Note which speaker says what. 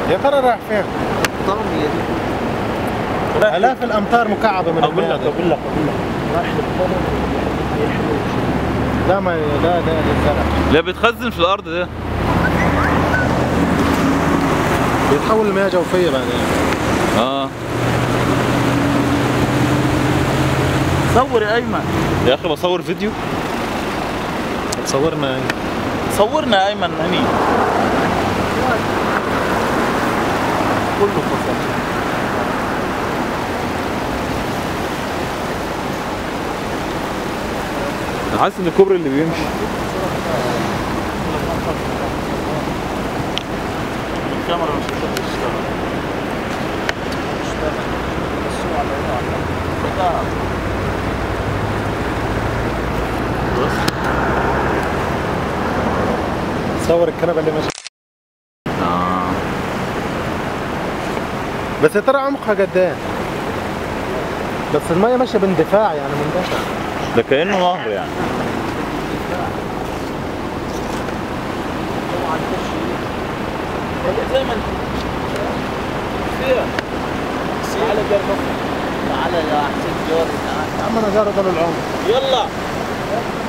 Speaker 1: يا ترى رايح فين؟
Speaker 2: طبعا هي دي
Speaker 1: آلاف الأمتار مكعبة من
Speaker 3: اقول لك
Speaker 1: المياه دي.
Speaker 3: اقول لك اقول لك رايح للطلب
Speaker 1: لا ما لا لا للزرع
Speaker 4: لا بيتخزن في الارض ده
Speaker 1: بيتحول لمياه جوفية بعدين
Speaker 4: اه
Speaker 3: صور يا ايمن
Speaker 4: يا اخي بصور فيديو
Speaker 1: تصورنا
Speaker 3: صورنا يا ايمن هني كله فصل
Speaker 4: انا حاسس ان الكوبري اللي بيمشي
Speaker 3: الكاميرا مش هتشتغل
Speaker 1: تصور الكنبة اللي ماشية
Speaker 4: اه
Speaker 1: بس يا ترى عمقها قد ايه؟ بس المية ماشية باندفاع يعني مندفع
Speaker 4: ده كانه نهر يعني
Speaker 3: زي ما انت فيها تعالى جرب تعالى يا حسين جوري تعالى
Speaker 1: يا عم انا جاري طول العمر
Speaker 3: يلا